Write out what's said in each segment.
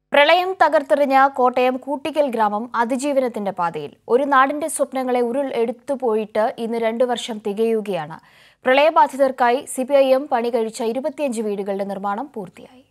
പ്രളയം തകർത്തെറിഞ്ഞ കോട്ടയം കൂട്ടിക്കൽ ഗ്രാമം അതിജീവനത്തിന്റെ പാതയിൽ ഒരു നാടിന്റെ സ്വപ്നങ്ങളെ ഉരുൾ എടുത്തുപോയിട്ട് ഇന്ന് രണ്ടു വർഷം തികയുകയാണ് പ്രളയബാധിതർക്കായി സിപിഐഎം പണി കഴിച്ച ഇരുപത്തിയഞ്ച് വീടുകളുടെ നിർമ്മാണം പൂർത്തിയായി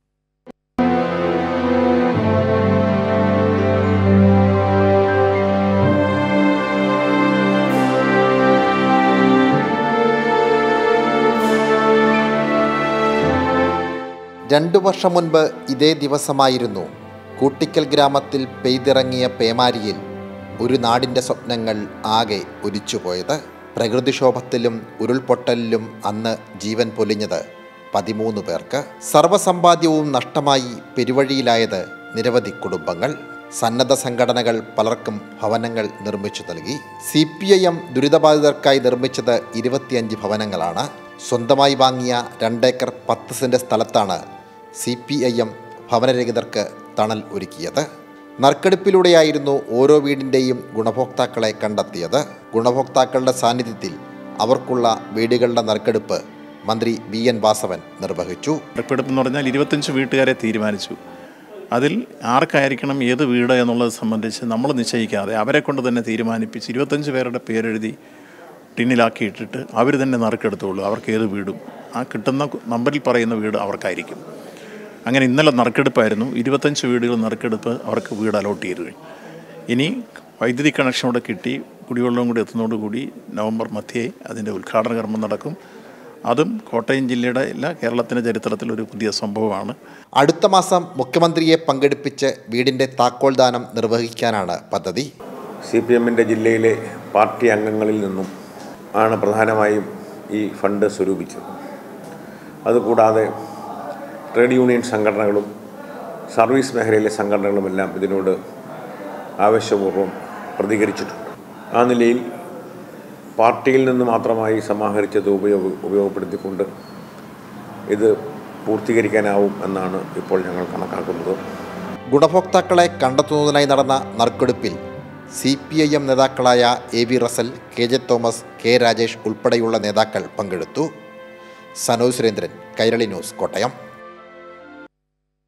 രണ്ടു വർഷം മുൻപ് ഇതേ ദിവസമായിരുന്നു കൂട്ടിക്കൽ ഗ്രാമത്തിൽ പെയ്തിറങ്ങിയ പേമാരിയിൽ ഒരു നാടിൻ്റെ സ്വപ്നങ്ങൾ ആകെ ഒലിച്ചുപോയത് പ്രകൃതിക്ഷോഭത്തിലും ഉരുൾപൊട്ടലിലും അന്ന് ജീവൻ പൊലിഞ്ഞത് പതിമൂന്ന് പേർക്ക് സർവസമ്പാദ്യവും നഷ്ടമായി പെരുവഴിയിലായത് നിരവധി കുടുംബങ്ങൾ സന്നദ്ധ സംഘടനകൾ പലർക്കും ഭവനങ്ങൾ നിർമ്മിച്ചു നൽകി സി പി ഐ എം ദുരിതബാധിതർക്കായി നിർമ്മിച്ചത് ഇരുപത്തിയഞ്ച് ഭവനങ്ങളാണ് സ്വന്തമായി വാങ്ങിയ രണ്ടേക്കർ പത്ത് സെൻറ്റ് സ്ഥലത്താണ് സി പി ഐ എം ഭവനരഹിതർക്ക് തണൽ ഒരുക്കിയത് നറുക്കെടുപ്പിലൂടെയായിരുന്നു ഓരോ വീടിൻ്റെയും ഗുണഭോക്താക്കളെ കണ്ടെത്തിയത് ഗുണഭോക്താക്കളുടെ സാന്നിധ്യത്തിൽ അവർക്കുള്ള വീടുകളുടെ നറുക്കെടുപ്പ് മന്ത്രി വി എൻ വാസവൻ നിർവഹിച്ചു നറുക്കെടുപ്പ് എന്ന് പറഞ്ഞാൽ ഇരുപത്തഞ്ച് വീട്ടുകാരെ തീരുമാനിച്ചു അതിൽ ആർക്കായിരിക്കണം ഏത് വീട് എന്നുള്ളത് സംബന്ധിച്ച് നമ്മൾ നിശ്ചയിക്കാതെ അവരെ കൊണ്ട് തന്നെ തീരുമാനിപ്പിച്ച് ഇരുപത്തഞ്ച് പേരുടെ പേരെഴുതി ടിന്നിലാക്കി ഇട്ടിട്ട് അവർ തന്നെ നറുക്കെടുത്തോളൂ അവർക്ക് ഏത് വീടും ആ കിട്ടുന്ന നമ്പറിൽ പറയുന്ന വീട് അവർക്കായിരിക്കും അങ്ങനെ ഇന്നലെ നറുക്കെടുപ്പായിരുന്നു ഇരുപത്തഞ്ച് വീടുകൾ നറുക്കെടുപ്പ് അവർക്ക് വീട് അലോട്ട് ചെയ്തു കഴിഞ്ഞു ഇനി വൈദ്യുതി കണക്ഷനോടെ കിട്ടി കുടിവെള്ളവും കൂടി എത്തുന്നതോടുകൂടി നവംബർ മധ്യേ അതിൻ്റെ ഉദ്ഘാടന കർമ്മം നടക്കും അതും കോട്ടയം ജില്ലയുടെ അല്ല കേരളത്തിൻ്റെ ചരിത്രത്തിൽ ഒരു പുതിയ സംഭവമാണ് അടുത്ത മാസം മുഖ്യമന്ത്രിയെ പങ്കെടുപ്പിച്ച് വീടിൻ്റെ താക്കോൽ ദാനം നിർവഹിക്കാനാണ് പദ്ധതി സി പി എമ്മിൻ്റെ ജില്ലയിലെ പാർട്ടി അംഗങ്ങളിൽ നിന്നും ആണ് പ്രധാനമായും ഈ ഫണ്ട് സ്വരൂപിച്ചത് അതുകൂടാതെ ട്രേഡ് യൂണിയൻ സംഘടനകളും സർവീസ് മേഖലയിലെ സംഘടനകളുമെല്ലാം ഇതിനോട് ആവശ്യപൂർവ്വം പ്രതികരിച്ചിട്ടുണ്ട് ആ നിലയിൽ പാർട്ടിയിൽ നിന്ന് മാത്രമായി സമാഹരിച്ചത് ഉപയോഗ ഉപയോഗപ്പെടുത്തിക്കൊണ്ട് ഇത് പൂർത്തീകരിക്കാനാവും എന്നാണ് ഇപ്പോൾ ഞങ്ങൾ കണക്കാക്കുന്നത് ഗുണഭോക്താക്കളെ കണ്ടെത്തുന്നതിനായി നടന്ന നറുക്കെടുപ്പിൽ സി പി ഐ എം നേതാക്കളായ A V Russel K J Thomas K Rajesh ഉൾപ്പെടെയുള്ള നേതാക്കൾ പങ്കെടുത്തു സനോജ് സുരേന്ദ്രൻ കൈരളി ന്യൂസ് കോട്ടയം